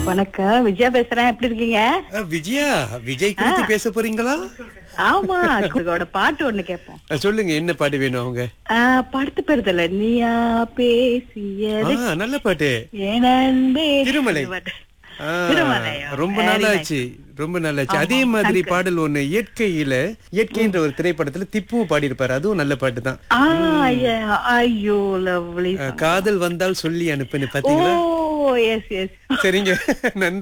வணக்கம் விஜயா பேசுறேன் எப்படி இருக்கீங்க அஹ், விஜயா விஜய் குறித்து பேச போறீங்களா ஆமா உங்களோட பாட்டு ஒண்ணு கேட்போம் அஹ், சொல்லுங்க என்ன பாட்டு வேணும் அவங்க ஆஹ், படுத்து பெறுதல நீயா பேசியது ஆ, நல்ல பாட்டு என் அன்பே திருமலை. இந்த பாட்டு. ஆ, திருமலையா? ரொம்ப Very நாளாச்சு ரொம்ப நாளாச்சு அதே மாதிரி பாடல் ஒண்ணு இயற்கையில இயற்கைன்ற ஒரு திரைப்படத்துல திப்புவும் பாடியிருப்பாரு அதுவும் நல்ல பாட்டு தான் ஆ, yeah. ஐயோ லவ்லி காதல் வந்தால் சொல்லி அனுப்புன்னு ஓ பாத்தீங்களா எஸ் எஸ் சரிங்க நன்றி